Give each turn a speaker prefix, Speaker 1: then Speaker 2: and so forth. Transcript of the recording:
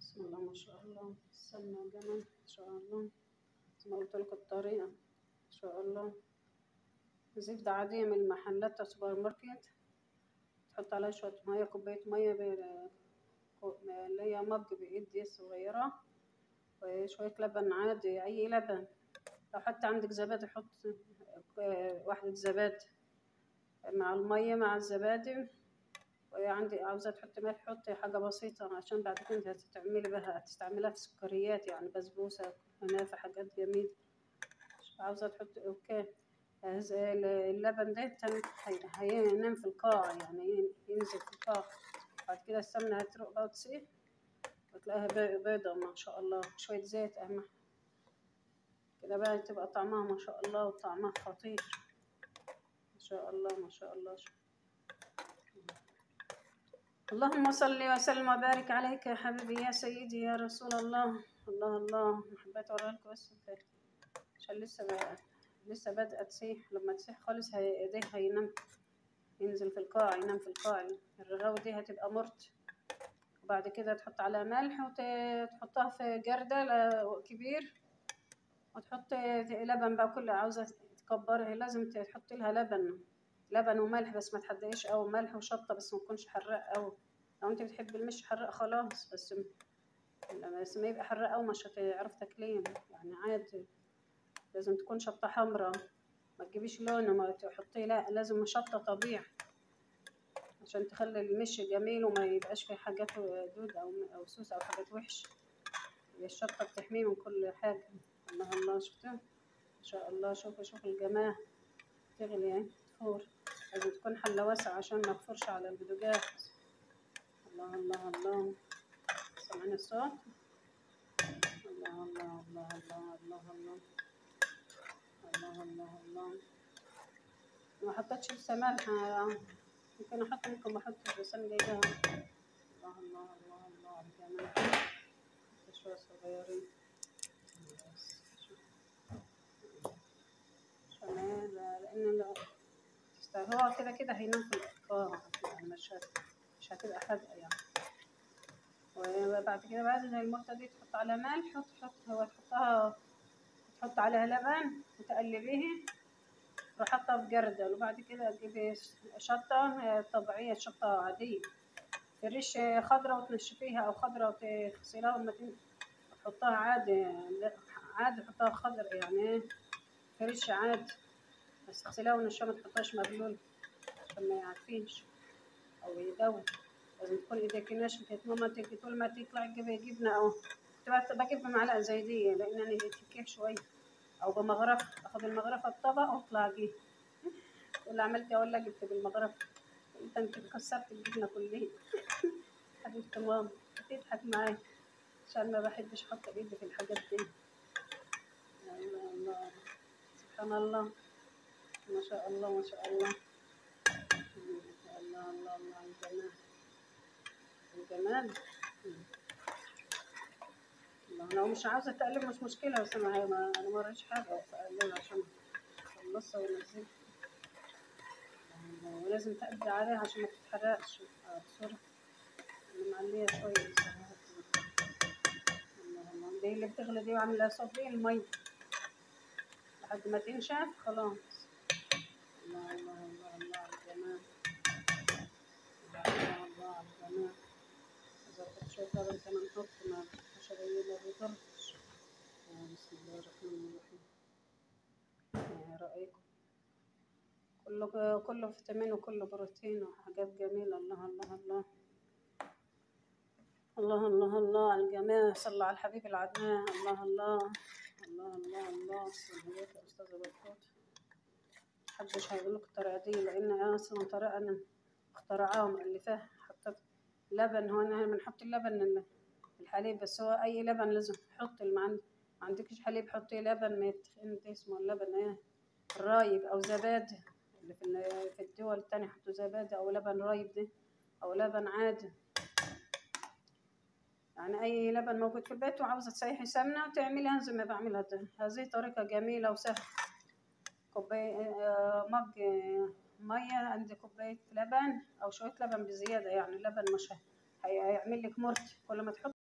Speaker 1: بسم الله ما شاء الله السمنة جمل ما شاء الله زي ما قلت لكم الطريقة ما شاء الله زبدة عادية من المحلات بتاع السوبر ماركت تحط عليها شوية مية كوباية مية ب- اللي هي مج بإيد دي صغيرة وشوية لبن عادي أي لبن لو حتى عندك زبادي حط واحدة زبادي مع المية مع الزبادي وعندي عاوزة تحطي ملح حطي حاجة بسيطة عشان بعد كده هتستعملي بها هتستعملها في سكريات يعني بسبوسة كنافة حاجات جميلة عاوزة تحطي اوكي هذا اللبن ده تن- هي- هينام في القاع يعني ينزل في القاع بعد كده السمنة هتروق بقى وتسيح وتلاقيها بي- بيضة ما شاء الله شوية زيت أهم كده بقى تبقى طعمها ما شاء الله وطعمها خطير ما شاء الله ما شاء الله اللهم صل وسلم وبارك عليك يا حبيبي يا سيدي يا رسول الله الله الله حبيت اوريها لكم بس عشان لسه بقى لسه بادئه تسيح لما تسيح خالص هي ايديه هينام ينزل في القاع ينام في القاع الرغاوة دي هتبقى مرت وبعد كده تحط عليها ملح وتحطها في جردل كبير وتحط لبن بقى كل عاوزة تكبرها لازم تحطي لها لبن لبن وملح بس ما تحدقيش أوي ملح وشطة بس ما تكونش حراق أوي لو انت بتحبي المش حراق خلاص بس بس ما يبقى حراق أوي مش هتعرف تاكليه يعني عادي لازم تكون شطة حمرا ما تجيبيش لونه ما تحطيه لا لازم شطة طبيعي عشان تخلي المش جميل وما يبقاش فيه حاجات دود أو أو سوس أو حاجات وحشة هي الشطة بتحميه من كل حاجة الله الله شفتوا ما شاء الله شوفوا شوفوا الجمال تغلي اهي تفور لازم تكون حلة واسعة عشان ما تفورش على البوتاجاز الله الله الله سامعين الصوت الله الله الله الله الله الله الله الله الله ما حطيتش لسه ملح ممكن احط ممكن ما احطش بس انا جايباها الله الله الله الله على الجمال شوية صغيرين بس عشان لان لو هو كده كده هينام في القاع يعني مش هت... مش هتبقى حادقة يعني وبعد كده بعد المرتة دي تحط عليها ملح وتحط وتحطها تحط عليها لبن وتقلبيه تروح حاطها في جردل وبعد كده تجيبي شطة طبيعية شطة عادية فريش خضرة وتنشفيها أو خضرة وتغسليها وما تحطها عادي عادي حطها خضرة يعني فريش عادي بس اغسليها ونشفيها ما تحطهاش مبلول عشان ما يعفنش او يدوب لازم تكون ايديك ناشفه كانت ماما تيجي طول ما تطلع تجيبي جبنه او كنت بجيب بمعلقه زي دي لان انا تكيف شويه او بمغرفه اخد المغرفه الطبق واطلع اجيب اللي عملت اقول لها جبت بالمغرفه قلت انت كسرت الجبنه كلها حبيبتي ماما بتضحك معايا عشان ما بحبش احط ايدي في الحاجات دي الله الله سبحان الله ما شاء الله ما شاء الله الله الله الله الجمال الجمال الله لو مش عاوزة تقلب مش مشكلة بس ما ما أنا ما رأيش حاجة أقلبها عشان أخلصها وأنزلها ولازم تقضي عليها عشان ما تتحرقش بسرعة أنا معلية شوية بصراحة الله الله دي اللي بتغلي دي وعاملة صوت دي المية لحد ما تنشف خلاص الله الله الله الله على الجمال الله الله على الجمال إذا كنت شايفة بنت أنا نحط ما حشرية ما بيضرش بسم الله الرحمن الرحيم يا رأيكم كله كله فيتامين وكله بروتين وحاجات جميلة الله الله الله الله الله الله على الجمال صلى على الحبيب العدنان الله الله الله الله الله السلام عليكم يا أستاذة بركات محدش هيقول لك الطريقة دي لأن أنا أصلا طريقة أنا مخترعاها ومؤلفاها حطيت لبن هو أنا بنحط اللبن الحليب بس هو أي لبن لازم تحط اللي ما عندكش حليب حطي لبن ما يتخن اسمه اللبن إيه الرايب أو زبادي اللي في في الدول التانية حطوا زبادي أو لبن رايب ده أو لبن عادي يعني أي لبن موجود في البيت وعاوزة تسيحي سمنة وتعمليها زي ما بعملها ده هذه طريقة جميلة وسهلة كوباية مج مية عندي كوباية لبن أو شوية لبن بزيادة يعني اللبن مش هيعمل لك مرت كل ما تحط